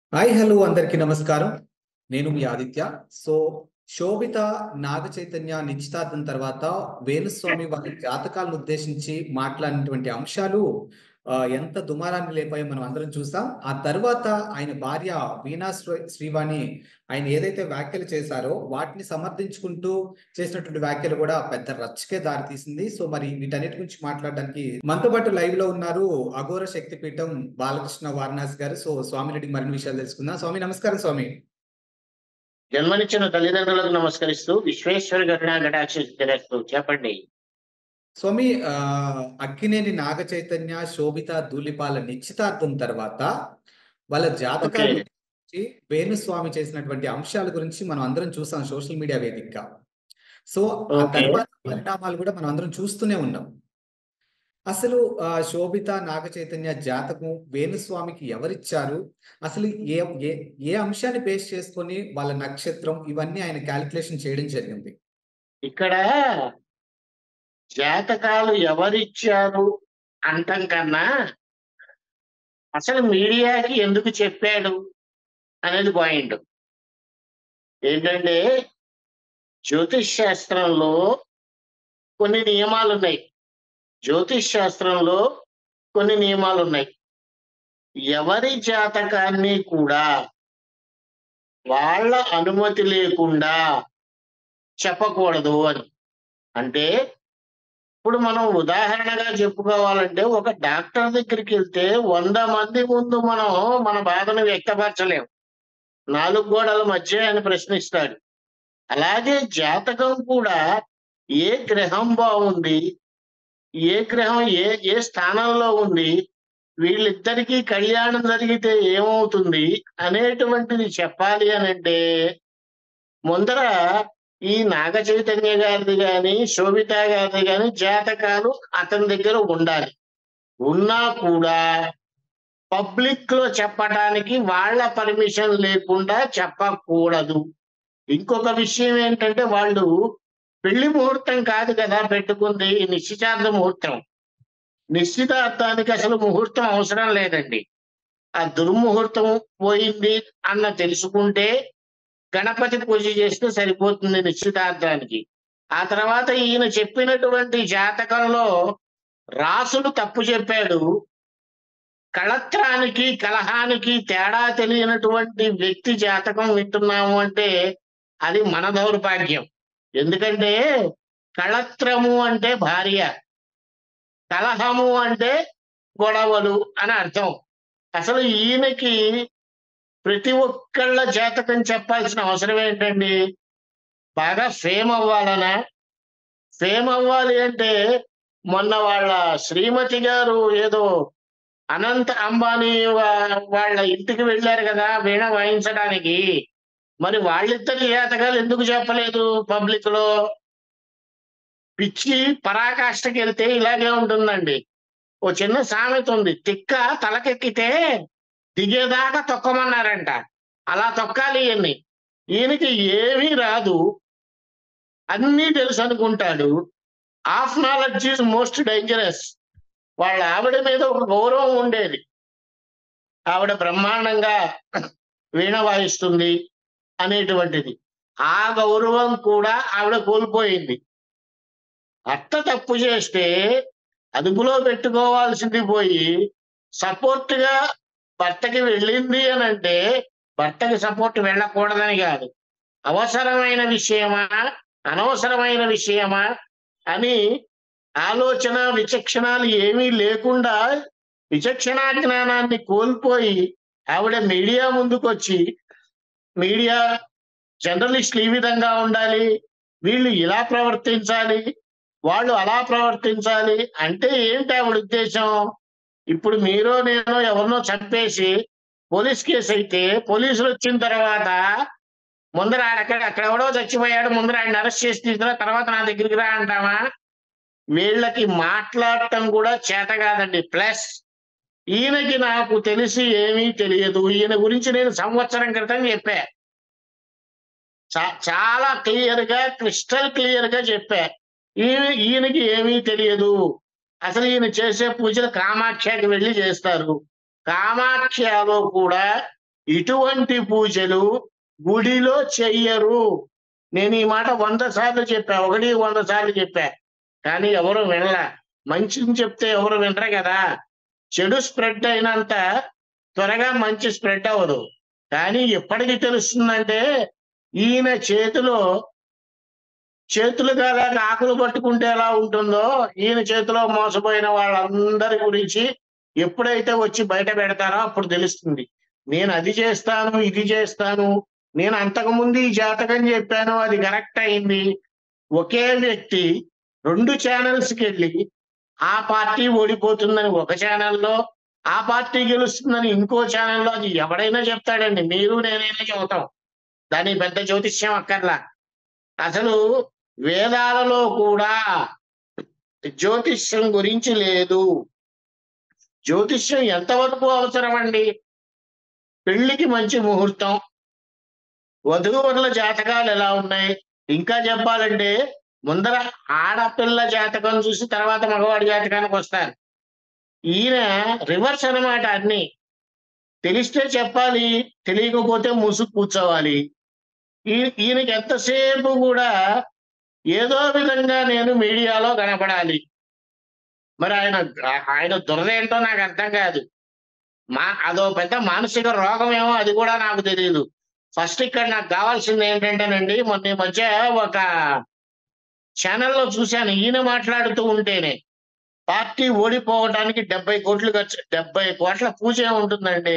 Hi hello అందరికీ నమస్కారం నేను మీ ఆదిత్య సో శోభిత నాగ చైతన్య నిశ్చితార్థం తర్వాత వేణుస్వామి వారి జాతకాలను ఉద్దేశించి మాట్లాడినటువంటి అంశాలు ఆ, ఎంత దుమారాన్ని లేపాయో మనం అందరం చూసాం ఆ తర్వాత ఆయన భార్య వీణా శ్రీ- శ్రీవాణి ఆయన ఏదైతే వ్యాఖ్యలు చేశారో వాటిని సమర్థించుకుంటూ చేసినటువంటి వ్యాఖ్యలు కూడా పెద్ద రచ్చకే దారితీసింది సో మరి వీటన్నిటి గురించి మాట్లాడడానికి మనతో పాటు లైవ్ లో ఉన్నారు అఘోర శక్తిపీఠం బాలకృష్ణ వారణాసి గారు సో స్వామి రెడ్డి మరిన్ని విషయాలు తెలుసుకుందాం స్వామి నమస్కారం స్వామి జన్మనిచ్చిన తల్లిదండ్రులకు నమస్కరిస్తూ విశ్వేశ్వర ఘటన ఘటాక్షిస్తూ చెప్పండి స్వామి ఆ అక్కినేని నాగ చైతన్య శోభిత ధూళిపాల నిశ్చితార్థం తర్వాత వాళ్ళ జాతకాల Okay. గురించి వేణుస్వామి చేసినటువంటి అంశాల గురించి మనం అందరం చూసాం సోషల్ మీడియా వేదికగా సో ఆ Okay. తర్వాత పరిణామాలు కూడా మనం అందరం చూస్తూనే ఉన్నాం అసలు ఆ శోభిత నాగ చైతన్య జాతకం వేణుస్వామికి ఎవరిచ్చారు అసలు ఏ ఏ ఏ అంశాన్ని బేస్ చేసుకొని వాళ్ళ నక్షత్రం ఇవన్నీ ఆయన క్యాలిక్యులేషన్ చేయడం జరిగింది ఇక్కడ జాతకాలు ఎవరిచ్చారు అంటం కన్నా అసలు మీడియాకి ఎందుకు చెప్పాడు అనేది పాయింట్ ఏంటంటే జ్యోతిష్ శాస్త్రంలో కొన్ని నియమాలు ఉన్నాయి జ్యోతిష్ శాస్త్రంలో కొన్ని నియమాలు ఉన్నాయి ఎవరి జాతకాన్ని కూడా వాళ్ళ అనుమతి లేకుండా చెప్పకూడదు అని అంటే ఇప్పుడు మనం ఉదాహరణగా చెప్పుకోవాలంటే ఒక డాక్టర్ దగ్గరికి వెళ్తే వంద మంది ముందు మనం మన బాధను వ్యక్తపరచలేం నాలుగు గోడల మధ్య ఆయన ప్రశ్నిస్తాడు అలాగే జాతకం కూడా ఏ గ్రహం బాగుంది ఏ గ్రహం ఏ ఏ స్థానంలో ఉంది వీళ్ళిద్దరికీ కళ్యాణం జరిగితే ఏమవుతుంది అనేటువంటిది చెప్పాలి అని అంటే ముందర ఈ నాగ చైతన్య గారిది గాని శోభిత గారిది గాని జాతకాలు అతని దగ్గర ఉండాలి ఉన్నా కూడా పబ్లిక్ లో చెప్పటానికి వాళ్ళ పర్మిషన్ లేకుండా చెప్పకూడదు ఇంకొక విషయం ఏంటంటే వాళ్ళు పెళ్లి ముహూర్తం కాదు కదా పెట్టుకుంది నిశ్చితార్థ ముహూర్తం నిశ్చితార్థానికి అసలు ముహూర్తం అవసరం లేదండి ఆ దుర్ముహూర్తం పోయింది అన్న తెలుసుకుంటే గణపతి పూజ చేస్తే సరిపోతుంది నిశ్చితార్థానికి ఆ తర్వాత ఈయన చెప్పినటువంటి జాతకంలో రాసులు తప్పు చెప్పాడు కళత్రానికి కలహానికి తేడా తెలియనటువంటి వ్యక్తి జాతకం వింటున్నాము అంటే అది మన దౌర్భాగ్యం ఎందుకంటే కళత్రము అంటే భార్య కలహము అంటే గొడవలు అని అర్థం అసలు ఈయనకి ప్రతి ఒక్కళ్ళ జాతకం చెప్పాల్సిన అవసరం ఏంటండి బాగా ఫేమ్ అవ్వాలనా ఫేమ్ అవ్వాలి అంటే మొన్న వాళ్ళ శ్రీమతి గారు ఏదో అనంత అంబానీ వా- వాళ్ళ ఇంటికి వెళ్ళారు కదా వీణ వాయించడానికి మరి వాళ్ళిద్దరి జాతకాలు ఎందుకు చెప్పలేదు పబ్లిక్ లో పిచ్చి పరాకాష్ఠకి వెళ్తే ఇలాగే ఉంటుందండి ఓ చిన్న సామెత ఉంది తిక్క తలకెక్కితే దిగేదాకా తొక్కమన్నారంట అలా తొక్కాలి ఈయన్ని ఈయనకి ఏమీ రాదు అన్నీ తెలుసు అనుకుంటాడు half knowledge is most dangerous వాళ్ళ ఆవిడ మీద ఒక గౌరవం ఉండేది ఆవిడ బ్రహ్మాండంగా వీణ వాయిస్తుంది అనేటువంటిది ఆ గౌరవం కూడా ఆవిడ కోల్పోయింది అత్త తప్పు చేస్తే అదుపులో పెట్టుకోవాల్సింది పోయి సపోర్ట్ గా భర్తకి వెళ్ళింది అని అంటే భర్తకి సపోర్ట్ వెళ్ళకూడదని కాదు అవసరమైన విషయమా అనవసరమైన విషయమా అని ఆలోచన విచక్షణాలు ఏమీ లేకుండా విచక్షణా జ్ఞానాన్ని కోల్పోయి ఆవిడ మీడియా ముందుకొచ్చి మీడియా జర్నలిస్టులు ఈ విధంగా ఉండాలి వీళ్ళు ఇలా ప్రవర్తించాలి వాళ్ళు అలా ప్రవర్తించాలి అంటే ఏంటి ఆవిడ ఉద్దేశం ఇప్పుడు మీరు నేను ఎవరినో చంపేసి పోలీస్ కేసు అయితే పోలీసులు వచ్చిన తర్వాత ముందర ఆడక్కడ అక్కడెవడో చచ్చిపోయాడు ముందర ఆయన అరెస్ట్ చేసి తీసుకురా తర్వాత నా దగ్గరికి రా అంటామా వీళ్ళకి మాట్లాడటం కూడా చేత కాదండి ప్లస్ ఈయనకి నాకు తెలిసి ఏమీ తెలియదు ఈయన గురించి నేను సంవత్సరం క్రితం చెప్పా చా- చాలా క్లియర్ గా క్రిస్టల్ క్లియర్ గా చెప్పా ఈయన ఈయనకి ఏమీ తెలియదు అసలు ఈయన చేసే పూజలు కామాఖ్యకి వెళ్ళి చేస్తారు కామాఖ్యలో కూడా ఇటువంటి పూజలు గుడిలో చెయ్యరు నేను ఈ మాట వంద సార్లు చెప్పా ఒకటి వంద సార్లు చెప్పా కానీ ఎవరు వినలా మంచిని చెప్తే ఎవరు వినరు కదా చెడు స్ప్రెడ్ అయినంత త్వరగా మంచి స్ప్రెడ్ అవ్వదు కానీ ఎప్పటికి తెలుస్తుందంటే ఈయన చేతిలో చేతులు కాదా ఆకులు పట్టుకుంటే ఎలా ఉంటుందో ఈయన చేతిలో మోసపోయిన వాళ్ళందరి గురించి ఎప్పుడైతే వచ్చి బయట పెడతారో అప్పుడు తెలుస్తుంది నేను అది చేస్తాను ఇది చేస్తాను నేను అంతకుముందు ఈ జాతకం చెప్పాను అది కరెక్ట్ అయింది ఒకే వ్యక్తి రెండు ఛానల్స్కి వెళ్ళి ఆ పార్టీ ఓడిపోతుందని ఒక ఛానల్లో ఆ పార్టీ గెలుస్తుందని ఇంకో ఛానల్లో అది ఎవడైనా చెప్తాడండి మీరు నేనైనా చెబుతాం దాని పెద్ద జ్యోతిష్యం అక్కర్లా అసలు వేదాలలో కూడా జ్యోతిష్యం గురించి లేదు జ్యోతిష్యం ఎంతవరకు అవసరం అండి పెళ్లికి మంచి ముహూర్తం వధూవరుల జాతకాలు ఎలా ఉన్నాయి ఇంకా చెప్పాలంటే ముందర ఆడపిల్ల జాతకం చూసి తర్వాత మగవాడి జాతకానికి వస్తారు ఈయన రివర్స్ అన్నమాట అన్ని తెలిస్తే చెప్పాలి తెలియకపోతే మూసుకు కూర్చోవాలి ఈ- ఈయనకి ఎంతసేపు కూడా ఏదో విధంగా నేను మీడియాలో కనపడాలి మరి ఆయన ఆయన దురద ఏంటో నాకు అర్థం కాదు మా అదో పెద్ద మానసిక రోగం ఏమో అది కూడా నాకు తెలియదు ఫస్ట్ ఇక్కడ నాకు కావాల్సింది ఏంటంటేనండి మొన్న ఈ మధ్య ఒక ఛానల్లో చూశాను ఈయన మాట్లాడుతూ ఉంటేనే పార్టీ ఓడిపోవడానికి డెబ్బై కోట్లు ఖర్చు డెబ్బై కోట్ల పూజ ఉంటుందండి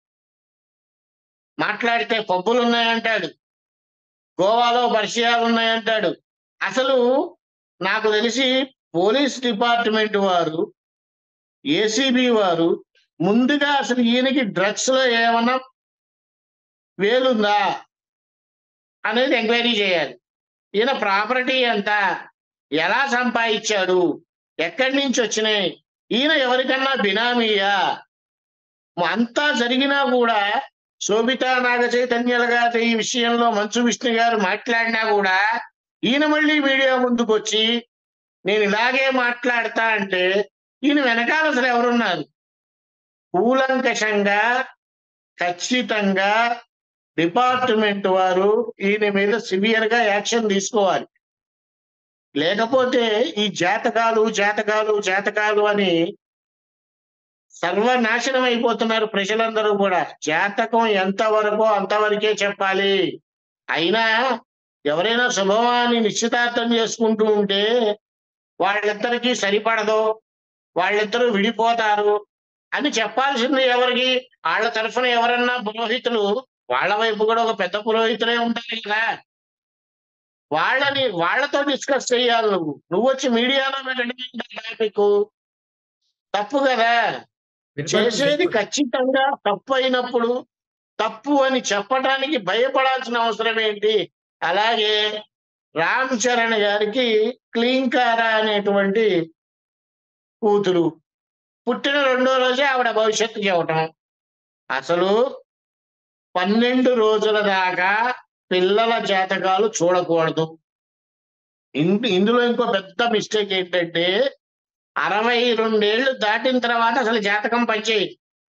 మాట్లాడితే పబ్బులు ఉన్నాయంటాడు గోవాలో పరిచయాలు ఉన్నాయంటాడు అసలు నాకు తెలిసి పోలీస్ డిపార్ట్మెంట్ వారు ఏసీబీ వారు ముందుగా అసలు ఈయనకి డ్రగ్స్ లో ఏమన్నా వేలుందా అనేది ఎంక్వైరీ చేయాలి ఈయన ప్రాపర్టీ ఎంత ఎలా సంపాదించాడు ఎక్కడి నుంచి వచ్చినాయి ఈయన ఎవరికన్నా బినామీయా అంతా జరిగినా కూడా శోభితా నాగ చైతన్యాల గారి ఈ విషయంలో మంచు విష్ణు గారు మాట్లాడినా కూడా ఈయన మళ్ళీ మీడియా ముందుకు వచ్చి నేను ఇలాగే మాట్లాడతా అంటే ఈయన వెనకాల అసలు ఎవరున్నారు కూలంకషంగా ఖచ్చితంగా డిపార్ట్మెంట్ వారు ఈయన మీద సివియర్ గా యాక్షన్ తీసుకోవాలి లేకపోతే ఈ జాతకాలు జాతకాలు జాతకాలు అని సర్వనాశనం అయిపోతున్నారు ప్రజలందరూ కూడా జాతకం ఎంతవరకు అంతవరకే చెప్పాలి అయినా ఎవరైనా శుభవాన్ని నిశ్చితార్థం చేసుకుంటూ ఉంటే వాళ్ళిద్దరికీ సరిపడదు వాళ్ళిద్దరూ విడిపోతారు అని చెప్పాల్సింది ఎవరికి వాళ్ళ తరఫున ఎవరన్నా పురోహితులు వాళ్ళ వైపు కూడా ఒక పెద్ద పురోహితులే ఉంటారు కదా వాళ్ళని వాళ్ళతో డిస్కస్ చేయాలి నువ్వు నువ్వు వచ్చి మీడియాలో పెట్టడం టాపిక్ తప్పు కదా చేసేది ఖచ్చితంగా తప్పు అయినప్పుడు తప్పు అని చెప్పడానికి భయపడాల్సిన అవసరం ఏంటి అలాగే రామ్ చరణ్ గారికి క్లీంకారా అనేటువంటి కూతురు పుట్టిన రెండో రోజే ఆవిడ భవిష్యత్తు చెప్పటం అసలు పన్నెండు రోజుల దాకా పిల్లల జాతకాలు చూడకూడదు ఇన్- ఇందులో ఇంకో పెద్ద మిస్టేక్ ఏంటంటే అరవై రెండేళ్లు దాటిన తర్వాత అసలు జాతకం పనిచేయదు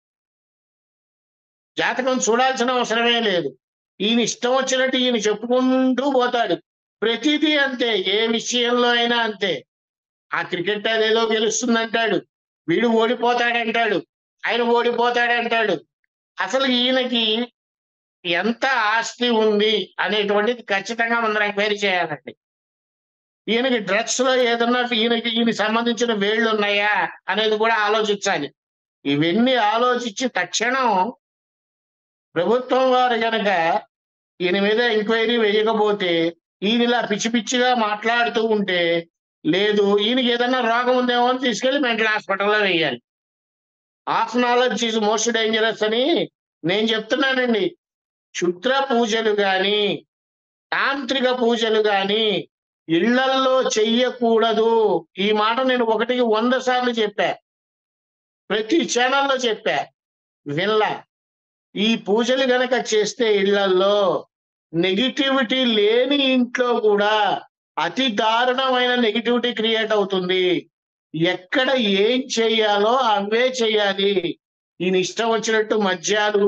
జాతకం చూడాల్సిన అవసరమే లేదు ఈయన ఇష్టం వచ్చినట్టు ఈయన చెప్పుకుంటూ పోతాడు ప్రతిదీ అంతే ఏ విషయంలో అయినా అంతే ఆ క్రికెట్ అదేదో గెలుస్తుందంటాడు వీడు ఓడిపోతాడంటాడు ఆయన ఓడిపోతాడంటాడు అసలు ఈయనకి ఎంత ఆస్తి ఉంది అనేటువంటిది ఖచ్చితంగా మనం ఎంక్వైరీ చేయాలండి ఈయనకి డ్రగ్స్ లో ఏదన్నా ఈయనకి ఈయనకి సంబంధించిన వేళ్ళు ఉన్నాయా అనేది కూడా ఆలోచించాలి ఇవన్నీ ఆలోచించి తక్షణం ప్రభుత్వం వారు గనక ఈయన మీద ఎంక్వైరీ వేయకపోతే ఈయన ఇలా పిచ్చి పిచ్చిగా మాట్లాడుతూ ఉంటే లేదు ఈయనకి ఏదన్నా రోగం ఉందేమో అని తీసుకెళ్లి మెంటల్ హాస్పిటల్లో వేయాలి half knowledge is most dangerous అని నేను చెప్తున్నానండి క్షుద్ర పూజలు గాని తాంత్రిక పూజలు గాని ఇళ్లల్లో చెయ్యకూడదు ఈ మాట నేను ఒకటికి వంద సార్లు చెప్పా ప్రతి ఛానల్లో చెప్పా వినలా ఈ పూజలు గనక చేస్తే ఇళ్లల్లో నెగిటివిటీ లేని ఇంట్లో కూడా అతి దారుణమైన నెగిటివిటీ క్రియేట్ అవుతుంది ఎక్కడ ఏం చేయాలో అవే చేయాలి ఈయన ఇష్టం వచ్చినట్టు మద్యాలు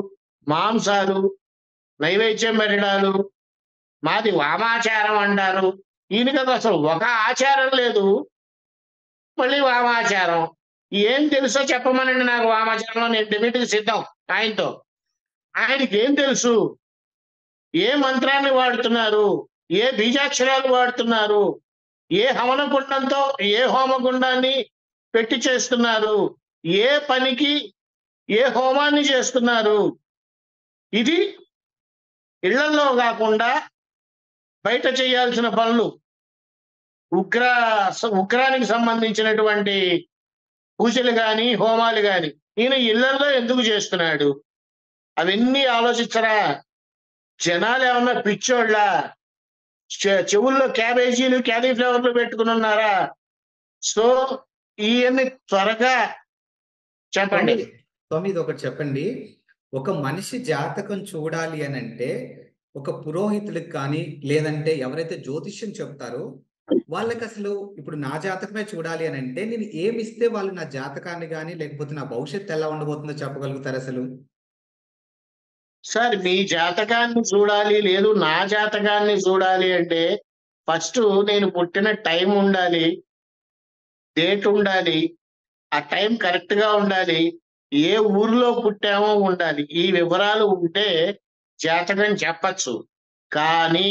మాంసాలు నైవేద్యం పెట్టడాలు మాది వామాచారం అంటారు ఈయనకి అసలు ఒక ఆచారం లేదు మళ్ళీ వామాచారం ఏం తెలుసో చెప్పమనండి నాకు వామాచారంలో నేను డిబేట్కి సిద్ధం ఆయనతో ఆయనకి ఏం తెలుసు ఏ మంత్రాన్ని వాడుతున్నారు ఏ బీజాక్షరాలు వాడుతున్నారు ఏ హవన గుండంతో ఏ హోమగుండాన్ని పెట్టి చేస్తున్నారు ఏ పనికి ఏ హోమాన్ని చేస్తున్నారు ఇది ఇళ్లలో కాకుండా బయట చేయాల్సిన పనులు ఉగ్ర ఉగ్రానికి సంబంధించినటువంటి పూజలు గాని హోమాలు గాని ఈయన ఇళ్లలో ఎందుకు చేస్తున్నాడు అవన్నీ ఆలోచించరా జనాలు ఏమన్నా పిచ్చోళ్ళ చె- చెవుల్లో క్యాబేజీలు క్యాలీఫ్లవర్లు పెట్టుకుని ఉన్నారా సో ఈయన్ని త్వరగా చెప్పండి స్వామి స్వామి ఇది ఒకటి చెప్పండి ఒక మనిషి జాతకం చూడాలి అని అంటే ఒక పురోహితులకు కానీ లేదంటే ఎవరైతే జ్యోతిష్యం చెప్తారో వాళ్ళకి అసలు ఇప్పుడు నా జాతకమే చూడాలి అని అంటే నేను ఏమి ఇస్తే వాళ్ళు నా జాతకాన్ని కానీ లేకపోతే నా భవిష్యత్తు ఎలా ఉండబోతుందో చెప్పగలుగుతారు అసలు సార్ మీ జాతకాన్ని చూడాలి లేదు నా జాతకాన్ని చూడాలి అంటే ఫస్ట్ నేను పుట్టిన టైం ఉండాలి డేట్ ఉండాలి ఆ టైం కరెక్ట్ గా ఉండాలి ఏ ఊర్లో పుట్టామో ఉండాలి ఈ వివరాలు ఉంటే జాతకం చెప్పచ్చు కానీ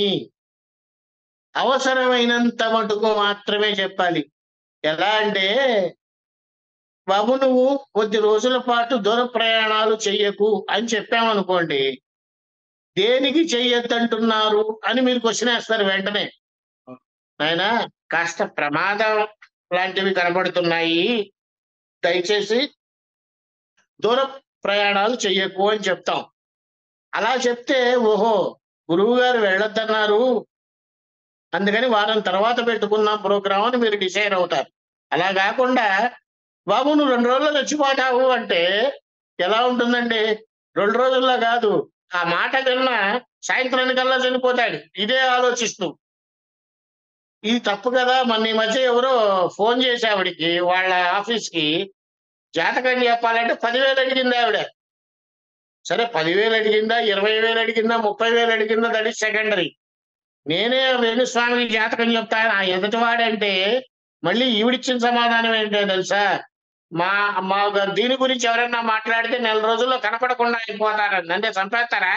అవసరమైనంత మటుకు మాత్రమే చెప్పాలి ఎలా అంటే బాబు నువ్వు కొద్ది రోజుల పాటు దూర ప్రయాణాలు చెయ్యకు అని చెప్పామనుకోండి దేనికి చెయ్యొద్దంటున్నారు అని మీరు క్వశ్చన్ వేస్తారు వెంటనే ఆయన కాస్త ప్రమాదం లాంటివి కనబడుతున్నాయి దయచేసి దూర ప్రయాణాలు చెయ్యకు అని చెప్తాం అలా చెప్తే ఓహో గురువు గారు వెళ్ళొద్దన్నారు అందుకని వారం తర్వాత పెట్టుకున్నాం ప్రోగ్రామ్ అని మీరు డిసైడ్ అవుతారు అలా కాకుండా బాబు నువ్వు రెండు రోజుల్లో చచ్చిపోతావు అంటే ఎలా ఉంటుందండి రెండు రోజుల్లో కాదు ఆ మాట విన్నా సాయంత్రానికల్లా చనిపోతాడు ఇదే ఆలోచిస్తూ ఇది తప్పు కదా మన ఈ మధ్య ఎవరో ఫోన్ చేసి ఆవిడికి వాళ్ళ ఆఫీస్ కి జాతకం చెప్పాలంటే పదివేలు అడిగింది ఆవిడ సరే పదివేలు అడిగిందా ఇరవై వేలు అడిగిందా ముప్పై వేలు అడిగిందా దట్ ఇస్ సెకండరీ నేనే వేణుస్వామికి జాతకం చెప్తాను ఆ ఎదుటివాడంటే మళ్ళీ ఈవిడిచ్చిన సమాధానం ఏంటో తెలుసా మా మా గ- దీని గురించి ఎవరైనా మాట్లాడితే నెల రోజుల్లో కనపడకుండా అయిపోతారని అంటే చంపేస్తారా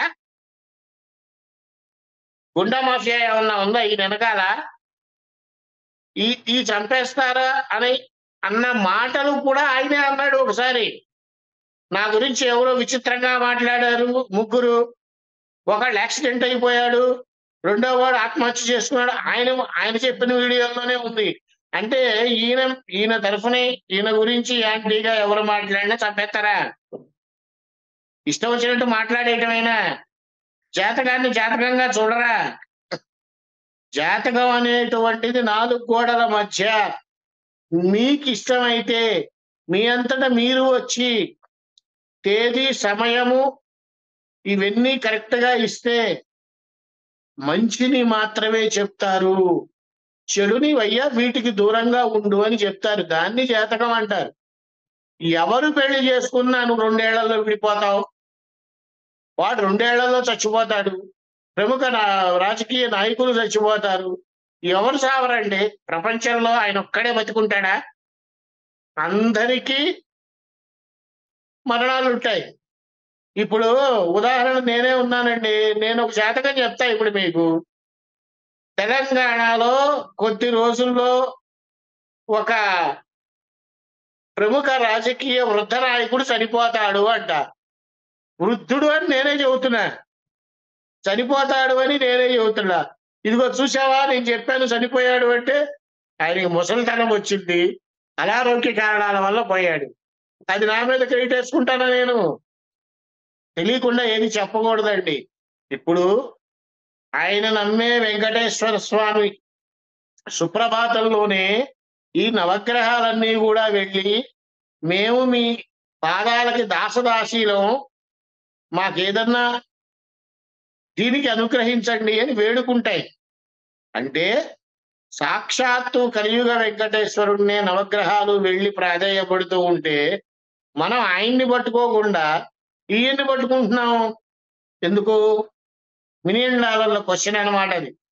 గుండా మాఫియా ఏమన్నా ఉందా ఈ వెనకాల ఈ ఈ చంపేస్తారా అని అన్న మాటలు కూడా ఆయనే అన్నాడు ఒకసారి నా గురించి ఎవరో విచిత్రంగా మాట్లాడారు ముగ్గురు ఒకళ్ళు యాక్సిడెంట్ అయిపోయాడు రెండో వాడు ఆత్మహత్య చేసుకున్నాడు ఆయన ఆయన చెప్పిన వీడియోలోనే ఉంది అంటే ఈయన ఈయన తరఫునే ఈయన గురించి యాంటీగా ఎవరు మాట్లాడినా చంపేస్తారా ఇష్టం వచ్చినట్టు మాట్లాడేయటమైనా జాతకాన్ని జాతకంగా చూడరా జాతకం అనేటువంటిది నాలుగు గోడల మధ్య మీకు ఇష్టమైతే మీ అంతటా మీరు వచ్చి తేదీ సమయము ఇవన్నీ కరెక్ట్ గా ఇస్తే మంచిని మాత్రమే చెప్తారు చెడుని వయ్యా వీటికి దూరంగా ఉండు అని చెప్తారు దాన్ని జాతకం అంటారు ఎవరు పెళ్లి చేసుకున్నా నువ్వు రెండేళ్లలో విడిపోతావు వాడు రెండేళ్లలో చచ్చిపోతాడు ప్రముఖ నా- రాజకీయ నాయకులు చచ్చిపోతారు ఎవరు సావరండి ప్రపంచంలో ఆయన ఒక్కడే బతుకుంటాడా అందరికీ మరణాలు ఉంటాయి ఇప్పుడు ఉదాహరణ నేనే ఉన్నానండి నేను ఒక జాతకం చెప్తా ఇప్పుడు మీకు తెలంగాణలో కొద్ది రోజుల్లో ఒక ప్రముఖ రాజకీయ వృద్ధ నాయకుడు చనిపోతాడు అంట వృద్ధుడు అని నేనే చెబుతున్నా చనిపోతాడు అని నేనే చెబుతున్నా ఇదిగో చూసావా నేను చెప్పాను చనిపోయాడు అంటే ఆయనకి ముసలితనం వచ్చింది అనారోగ్య కారణాల వల్ల పోయాడు అది నా మీద క్రెడిట్ వేసుకుంటానా నేను తెలియకుండా ఏది చెప్పకూడదండి ఇప్పుడు ఆయన నమ్మే వెంకటేశ్వర స్వామి సుప్రభాతంలోనే ఈ నవగ్రహాలన్నీ కూడా వెళ్ళి మేము మీ పాదాలకి దాసదాసీలం మాకేదన్నా దీనికి అనుగ్రహించండి అని వేడుకుంటాయి అంటే సాక్షాత్తు కలియుగ వెంకటేశ్వరుణ్ణే నవగ్రహాలు వెళ్ళి ప్రాధేయపడుతూ ఉంటే మనం ఆయన్ని పట్టుకోకుండా ఈయన్ని పట్టుకుంటున్నాం ఎందుకు మిలియన్ డాలర్ల క్వశ్చన్ అన్నమాట అది